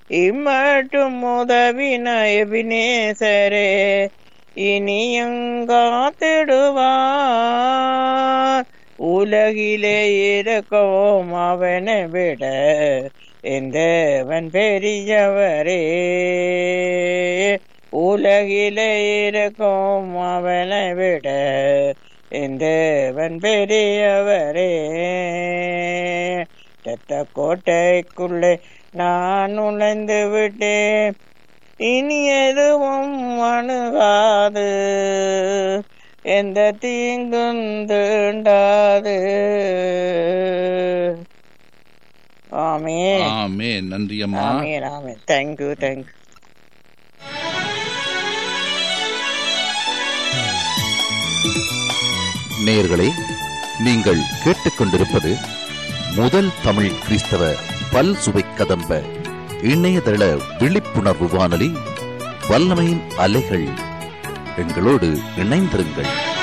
இம்மட்டும் உதவின எபினேசரே இனியும் காத்திடுவார் உலகிலே இருக்கவும் அவனை விட எந்தவன் பெரியவரே உலகிலே இருக்கும் அவனை விட எந்தவன் பெரியவரே ரத்த கோட்டைக்குள்ளே நான் நுழைந்து விட்டேன் இனி எதுவும் அணுகாது எந்த தீங்கும் தீண்டாது ஆமேன் ஆமே நன்றி அம்மா ஆமேன் ஆமேன் தேங்க்யூ தேங்க்யூ நேயர்களே நீங்கள் கேட்டுக்கொண்டிருப்பது முதல் தமிழ் கிறிஸ்தவ பல் சுவை கதம்ப இணையதள விழிப்புணர்வு வானொலி வல்லமையின் அலைகள் எங்களோடு இணைந்திருங்கள்